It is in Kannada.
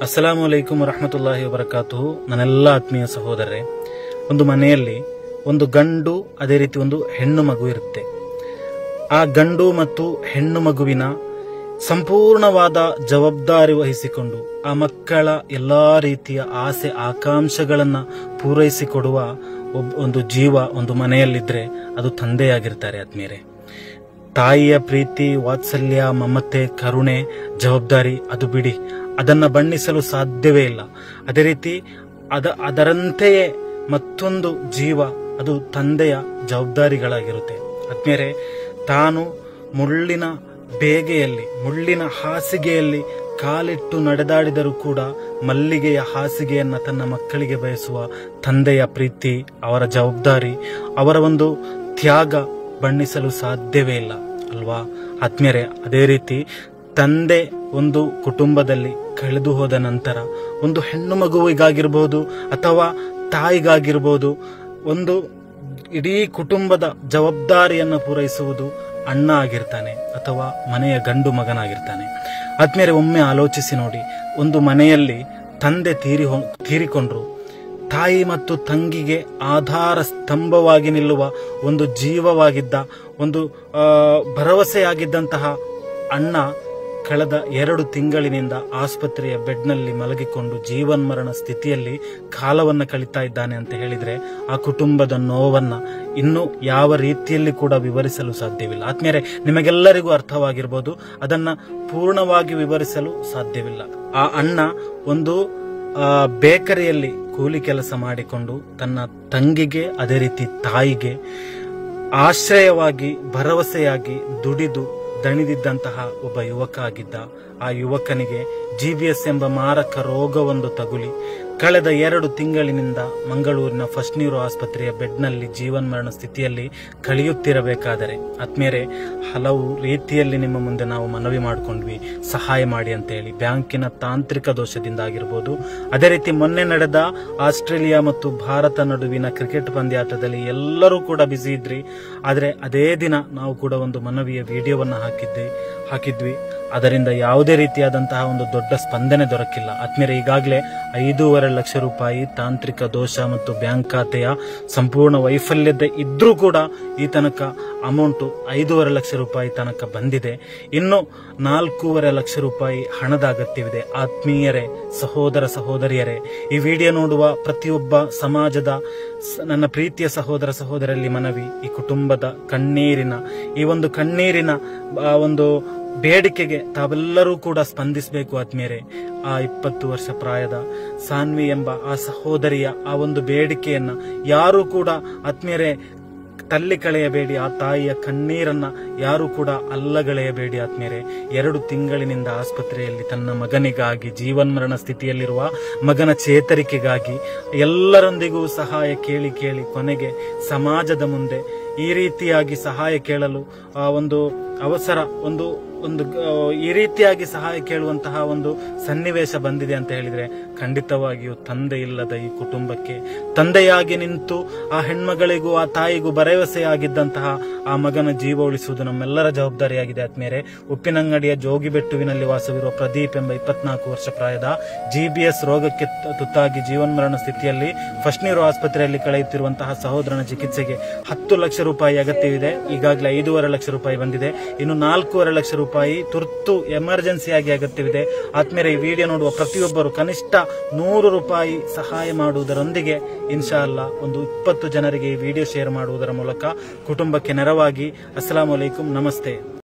ಅಸ್ಸಲಾಮು ಅಲೈಕುಂ ವರಹಮತುಲ್ಲಾಹಿ ವಬರಕಾತುಹು ನನ್ನೆಲ್ಲ ಆತ್ಮೀಯ ಸಹೋದರರೇ ಒಂದು ಮನೆಯಲ್ಲಿ ಒಂದು ಗಂಡು ಅದೇ ರೀತಿ ಒಂದು ಹೆಣ್ಣು ಮಗು ಇರುತ್ತೆ ಆ ಗಂಡು ಮತ್ತು ಹೆಣ್ಣು ಮಗುವಿನ ಸಂಪೂರ್ಣವಾದ ಜವಾಬ್ದಾರಿ ವಹಿಸಿಕೊಂಡು ಆ ಮಕ್ಕಳ ಎಲ್ಲಾ ರೀತಿಯ ಆಸೆ ಆಕಾಂಕ್ಷೆಗಳನ್ನ ಪೂರೈಸಿಕೊಡುವ ಒಬ್ಬ ಒಂದು ಜೀವ ಒಂದು ಮನೆಯಲ್ಲಿದ್ರೆ ಅದು ತಂದೆಯಾಗಿರ್ತಾರೆ ಆತ್ಮೀಯರೇ ತಾಯಿಯ ಪ್ರೀತಿ ವಾತ್ಸಲ್ಯ ಮಮತೆ ಕರುಣೆ ಜವಾಬ್ದಾರಿ ಅದು ಬಿಡಿ ಅದನ್ನ ಬಣ್ಣಿಸಲು ಸಾಧ್ಯವೇ ಇಲ್ಲ ಅದೇ ರೀತಿ ಅದ ಅದರಂತೆಯೇ ಮತ್ತೊಂದು ಜೀವ ಅದು ತಂದೆಯ ಜವಾಬ್ದಾರಿಗಳಾಗಿರುತ್ತೆ ಆದ್ಮೇಲೆ ತಾನು ಮುಳ್ಳಿನ ಬೇಗೆಯಲ್ಲಿ ಮುಳ್ಳಿನ ಹಾಸಿಗೆಯಲ್ಲಿ ಕಾಲಿಟ್ಟು ನಡೆದಾಡಿದರೂ ಕೂಡ ಮಲ್ಲಿಗೆಯ ಹಾಸಿಗೆಯನ್ನ ತನ್ನ ಮಕ್ಕಳಿಗೆ ಬಯಸುವ ತಂದೆಯ ಪ್ರೀತಿ ಅವರ ಜವಾಬ್ದಾರಿ ಅವರ ಒಂದು ತ್ಯಾಗ ಬಣ್ಣಿಸಲು ಸಾಧ್ಯವೇ ಇಲ್ಲ ಅಲ್ವಾ ಆತ್ಮೀಯರೇ ಅದೇ ರೀತಿ ತಂದೆ ಒಂದು ಕುಟುಂಬದಲ್ಲಿ ಕಳೆದು ಹೋದ ನಂತರ ಒಂದು ಹೆಣ್ಣು ಮಗುವಿಗಾಗಿರ್ಬೋದು ಅಥವಾ ತಾಯಿಗಾಗಿರ್ಬೋದು ಒಂದು ಇಡೀ ಕುಟುಂಬದ ಜವಾಬ್ದಾರಿಯನ್ನು ಪೂರೈಸುವುದು ಅಣ್ಣ ಆಗಿರ್ತಾನೆ ಅಥವಾ ಮನೆಯ ಗಂಡು ಮಗನಾಗಿರ್ತಾನೆ ಆದ್ಮೇಲೆ ಒಮ್ಮೆ ಆಲೋಚಿಸಿ ನೋಡಿ ಒಂದು ಮನೆಯಲ್ಲಿ ತಂದೆ ತೀರಿ ಹೋ- ತೀರಿಕೊಂಡ್ರು ತಾಯಿ ಮತ್ತು ತಂಗಿಗೆ ಆಧಾರ ಸ್ತಂಭವಾಗಿ ನಿಲ್ಲುವ ಒಂದು ಜೀವವಾಗಿದ್ದ ಒಂದು ಆ, ಭರವಸೆಯಾಗಿದ್ದಂತಹ ಅಣ್ಣ ಕಳೆದ ಎರಡು ತಿಂಗಳಿನಿಂದ ಆಸ್ಪತ್ರೆಯ ಬೆಡ್ನಲ್ಲಿ ಮಲಗಿಕೊಂಡು ಜೀವನ್ಮರಣ ಸ್ಥಿತಿಯಲ್ಲಿ ಕಾಲವನ್ನು ಕಳೀತಾ ಇದ್ದಾನೆ ಅಂತ ಹೇಳಿದ್ರೆ ಆ ಕುಟುಂಬದ ನೋವನ್ನ ಇನ್ನು ಯಾವ ರೀತಿಯಲ್ಲಿ ಕೂಡ ವಿವರಿಸಲು ಸಾಧ್ಯವಿಲ್ಲ ಆದ್ಮೇಲೆ ನಿಮಗೆಲ್ಲರಿಗೂ ಅರ್ಥವಾಗಿರ್ಬೋದು ಅದನ್ನ ಪೂರ್ಣವಾಗಿ ವಿವರಿಸಲು ಸಾಧ್ಯವಿಲ್ಲ ಆ ಅಣ್ಣ ಒಂದು ಆ, ಬೇಕರಿಯಲ್ಲಿ ಕೂಲಿ ಕೆಲಸ ಮಾಡಿಕೊಂಡು ತನ್ನ ತಂಗಿಗೆ ಅದೇ ರೀತಿ ತಾಯಿಗೆ ಆಶ್ರಯವಾಗಿ ಭರವಸೆಯಾಗಿ ದುಡಿದು ದಣಿದಿದ್ದಂತಹ ಒಬ್ಬ ಯುವಕ ಆಗಿದ್ದ ಆ ಯುವಕನಿಗೆ ಜಿಬಿಎಸ್ ಎಂಬ ಮಾರಕ ರೋಗವೊಂದು ತಗುಲಿ ಕಳೆದ ಎರಡು ತಿಂಗಳಿನಿಂದ ಮಂಗಳೂರಿನ ಫಸ್ಟ್ ನ್ಯೂರೋ ಆಸ್ಪತ್ರೆಯ ಬೆಡ್ನಲ್ಲಿ ಜೀವನ್ಮರಣ ಸ್ಥಿತಿಯಲ್ಲಿ ಕಳೆಯುತ್ತಿರಬೇಕಾದರೆ ಆತ್ಮೇರೆ ಹಲವು ರೀತಿಯಲ್ಲಿ ನಿಮ್ಮ ಮುಂದೆ ನಾವು ಮನವಿ ಮಾಡಿಕೊಂಡ್ವಿ ಸಹಾಯ ಮಾಡಿ ಅಂತ ಹೇಳಿ ಬ್ಯಾಂಕಿನ ತಾಂತ್ರಿಕ ದೋಷದಿಂದ ಆಗಿರ್ಬೋದು ಅದೇ ರೀತಿ ಮೊನ್ನೆ ನಡೆದ ಆಸ್ಟ್ರೇಲಿಯಾ ಮತ್ತು ಭಾರತ ನಡುವಿನ ಕ್ರಿಕೆಟ್ ಪಂದ್ಯಾಟದಲ್ಲಿ ಎಲ್ಲರೂ ಕೂಡ ಬ್ಯುಸಿ ಇದ್ರಿ ಆದರೆ ಅದೇ ದಿನ ನಾವು ಕೂಡ ಒಂದು ಮನವಿಯ ವಿಡಿಯೋವನ್ನು ಹಾಕಿದ್ವಿ ಹಾಕಿದ್ವಿ ಅದರಿಂದ ಯಾವುದೇ ರೀತಿಯಾದಂತಹ ಒಂದು ದೊಡ್ಡ ಸ್ಪಂದನೆ ದೊರಕಿಲ್ಲ ಆದ್ಮೇಲೆ ಈಗಾಗಲೇ ಐದೂವರೆ ಲಕ್ಷ ರೂಪಾಯಿ ತಾಂತ್ರಿಕ ದೋಷ ಮತ್ತು ಬ್ಯಾಂಕ್ ಖಾತೆಯ ಸಂಪೂರ್ಣ ವೈಫಲ್ಯದ ಇದ್ರೂ ಕೂಡ ಈ ತನಕ ಅಮೌಂಟ್ ಐದೂವರೆ ಲಕ್ಷ ರೂಪಾಯಿ ತನಕ ಬಂದಿದೆ ಇನ್ನು ನಾಲ್ಕೂವರೆ ಲಕ್ಷ ರೂಪಾಯಿ ಹಣದ ಅಗತ್ಯವಿದೆ ಆತ್ಮೀಯರೇ ಸಹೋದರ ಸಹೋದರಿಯರೇ ಈ ವಿಡಿಯೋ ನೋಡುವ ಪ್ರತಿಯೊಬ್ಬ ಸಮಾಜದ ಸ- ನನ್ನ ಪ್ರೀತಿಯ ಸಹೋದರ ಸಹೋದರಲ್ಲಿ ಮನವಿ ಈ ಕುಟುಂಬದ ಕಣ್ಣೀರಿನ ಈ ಒಂದು ಕಣ್ಣೀರಿನ ಆ, ಒಂದು ಬೇಡಿಕೆಗೆ ತಾವೆಲ್ಲರೂ ಕೂಡ ಸ್ಪಂದಿಸಬೇಕು ಆತ್ಮೀಯರೇ ಆ ಇಪ್ಪತ್ತು ವರ್ಷ ಪ್ರಾಯದ ಸಾನ್ವಿ ಎಂಬ ಆ ಸಹೋದರಿಯ ಆ ಒಂದು ಬೇಡಿಕೆಯನ್ನ ಯಾರು ಕೂಡ ಆತ್ಮೀಯರೇ ತಲ್ಲಿ ಕಳೆಯಬೇಡಿ ಆ ತಾಯಿಯ ಕಣ್ಣೀರನ್ನ ಯಾರು ಕೂಡ ಅಲ್ಲಗಳೆಯಬೇಡಿ ಆತ್ಮೀಯರೇ ಎರಡು ತಿಂಗಳಿನಿಂದ ಆಸ್ಪತ್ರೆಯಲ್ಲಿ ತನ್ನ ಮಗನಿಗಾಗಿ ಜೀವನ್ಮರಣ ಸ್ಥಿತಿಯಲ್ಲಿರುವ ಮಗನ ಚೇತರಿಕೆಗಾಗಿ ಎಲ್ಲರೊಂದಿಗೂ ಸಹಾಯ ಕೇಳಿ ಕೇಳಿ ಕೊನೆಗೆ ಸಮಾಜದ ಮುಂದೆ ಈ ರೀತಿಯಾಗಿ ಸಹಾಯ ಕೇಳಲು ಆ ಒಂದು ಅವಸರ ಒಂದು ಒಂದು ಆ, ಈ ರೀತಿಯಾಗಿ ಸಹಾಯ ಕೇಳುವಂತಹ ಒಂದು ಸನ್ನಿವೇಶ ಬಂದಿದೆ ಅಂತ ಹೇಳಿದ್ರೆ ಖಂಡಿತವಾಗಿಯೂ ತಂದೆ ಇಲ್ಲದ ಈ ಕುಟುಂಬಕ್ಕೆ ತಂದೆಯಾಗಿ ನಿಂತು ಆ ಹೆಣ್ಮಗಳಿಗೂ ಆ ತಾಯಿಗೂ ಭರವಸೆಯಾಗಿದ್ದಂತಹ ಆ ಮಗನ ಜೀವ ಉಳಿಸುವುದು ನಮ್ಮೆಲ್ಲರ ಜವಾಬ್ದಾರಿಯಾಗಿದೆ ಆದ್ಮೇಲೆ ಉಪ್ಪಿನಂಗಡಿಯ ಜೋಗಿಬೆಟ್ಟುವಿನಲ್ಲಿ ವಾಸವಿರುವ ಪ್ರದೀಪ್ ಎಂಬ ಇಪ್ಪತ್ನಾಲ್ಕು ವರ್ಷ ಪ್ರಾಯದ ಜಿಬಿಎಸ್ ರೋಗಕ್ಕೆ ತ- ತುತ್ತಾಗಿ ಜೀವನ್ಮರಣ ಸ್ಥಿತಿಯಲ್ಲಿ ಫಸ್ಟ್ ನೀರು ಆಸ್ಪತ್ರೆಯಲ್ಲಿ ಕಳೆಯುತ್ತಿರುವಂತಹ ಸಹೋದರನ ಚಿಕಿತ್ಸೆಗೆ ಹತ್ತು ಲಕ್ಷ ರೂಪಾಯಿ ಅಗತ್ಯವಿದೆ ಈಗಾಗಲೇ ಐದೂವರೆ ಲಕ್ಷ ರೂಪಾಯಿ ಬಂದಿದೆ ಇನ್ನು ನಾಲ್ಕೂವರೆ ಲಕ್ಷ ರೂಪಾಯಿ ತುರ್ತು ಎಮರ್ಜೆನ್ಸಿಯಾಗಿ ಅಗತ್ಯವಿದೆ ಆದ್ಮೇಲೆ ಈ ವಿಡಿಯೋ ನೋಡುವ ಪ್ರತಿಯೊಬ್ಬರು ಕನಿಷ್ಠ ನೂರು ರೂಪಾಯಿ ಸಹಾಯ ಮಾಡುವುದರೊಂದಿಗೆ ಇನ್ಶಾ ಅಲ್ಲಾ ಒಂದು ಇಪ್ಪತ್ತು ಜನರಿಗೆ ಈ ವಿಡಿಯೋ ಶೇರ್ ಮಾಡುವುದರ ಮೂಲಕ ಕುಟುಂಬಕ್ಕೆ ನೆರವಾಗಿ ಅಸ್ಸಲಾಂ ವಲೈಕುಂ ನಮಸ್ತೆ